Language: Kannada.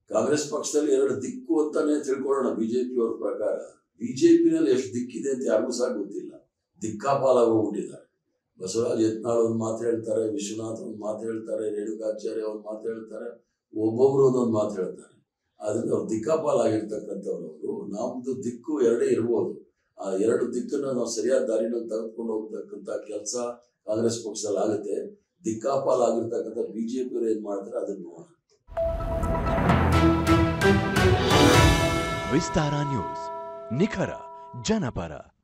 ಕಾಂಗ್ರೆಸ್ ಪಕ್ಷದಲ್ಲಿ ಎರಡು ದಿಕ್ಕು ಅಂತಾನೆ ತಿಳ್ಕೊಳ್ಳೋಣ ಬಿಜೆಪಿ ಅವ್ರ ಪ್ರಕಾರ ಬಿಜೆಪಿನಲ್ಲಿ ಎಷ್ಟು ದಿಕ್ಕಿದೆ ಅಂತ ಯಾರಿಗೂ ಸಹ ಗೊತ್ತಿಲ್ಲ ದಿಕ್ಕಾಪಾಲಾಗೋಗ್ಬಿಟ್ಟಿದ್ದಾರೆ ಬಸವರಾಜ್ ಯತ್ನಾಳ್ ಒಂದು ಮಾತು ಹೇಳ್ತಾರೆ ವಿಶ್ವನಾಥ್ ಒಂದು ಮಾತು ಹೇಳ್ತಾರೆ ರೇಣುಕಾಚಾರ್ಯ ಒಂದು ಮಾತು ಹೇಳ್ತಾರೆ ಒಬ್ಬೊಬ್ರು ಒಂದೊಂದು ಮಾತು ಹೇಳ್ತಾರೆ ಆದ್ರಿಂದ ಅವ್ರು ದಿಕ್ಕಾಪಾಲಾಗಿರ್ತಕ್ಕಂಥವ್ರು ಅವರು ನಮ್ದು ದಿಕ್ಕು ಎರಡೇ ಇರ್ಬೋದು ಆ ಎರಡು ದಿಕ್ಕನ್ನ ನಾವು ಸರಿಯಾದ ದಾರಿನಲ್ಲಿ ತೆಗೆದುಕೊಂಡು ಹೋಗ್ತಕ್ಕಂಥ ಕೆಲಸ ಕಾಂಗ್ರೆಸ್ ಪಕ್ಷದಲ್ಲಿ ಆಗುತ್ತೆ ದಿಕ್ಕಾಪಾಲಾಗಿರ್ತಕ್ಕಂಥ ಬಿಜೆಪಿ ಅವ್ರು ಏನ್ ಮಾಡ್ತಾರೆ ಅದನ್ನ ನೋಡೋಣ ವಿಸ್ತಾರ ನ್ಯೂಸ್ ನಿಖರ ಜನಪರ